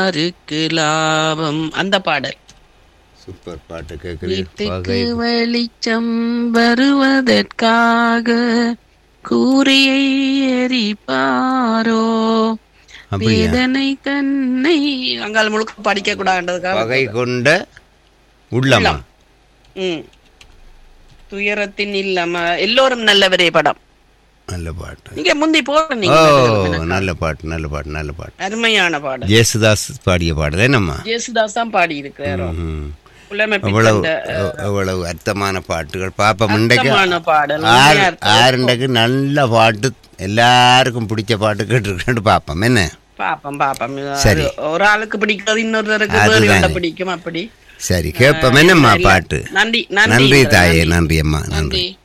யாருக்கு லாபம் அந்த பாடல் சூப்பர் பாட்டு கேட்குறீர் வீட்டுக்கு பகை வெளிச்சம் வருவதற்காக கூரையை எரிப்பாரோ அப்படியா வேதனை கண்ணை அங்கால முழுக்க படிக்க கூடாதுன்றதுக்காக பகை கொண்ட உள்ளமா ம் துயரத்தின் இல்லம எல்லோரும் நல்லவரே படம் நல்ல பாட்டு நீங்க முந்தி ஓ போறீங்க நல்ல பாட்டு நல்ல பாட்டு நல்ல பாட்டு அருமையான பாடல் ஜேசுதாஸ் பாடிய பாடல் என்னம்மா ஜேசுதாஸ் தான் பாடி இருக்கிறாரோ ம். புலமைப்பித்த அவ்வளவு அந்த, எவ்- எவ்வளவு அர்த்தமான பாட்டுகள் பாப்போம் இன்றைக்கு அர்த்தமான பாடல் ஆறு உண்மையா அர்த்தம். ஆறுண்டைக்கு நல்ல பாட்டு எல்லாருக்கும் பிடிச்ச பாட்டு கேட்டுருக்கேன்னு பார்ப்போம் என்ன பாப்போம் பாப்போம் சரி. அது ஒரு ஆளுக்கு பிடிக்கிறது இன்னொருத்தருக்கு வேறு அதுதானே. ஒன்றை பிடிக்கும் அப்படி சரி கேட்போம் என்னம்மா இல்ல. பாட்டு நன்றி நன்றி நன்றி தாயே நன்றி அம்மா நன்றி நன்றி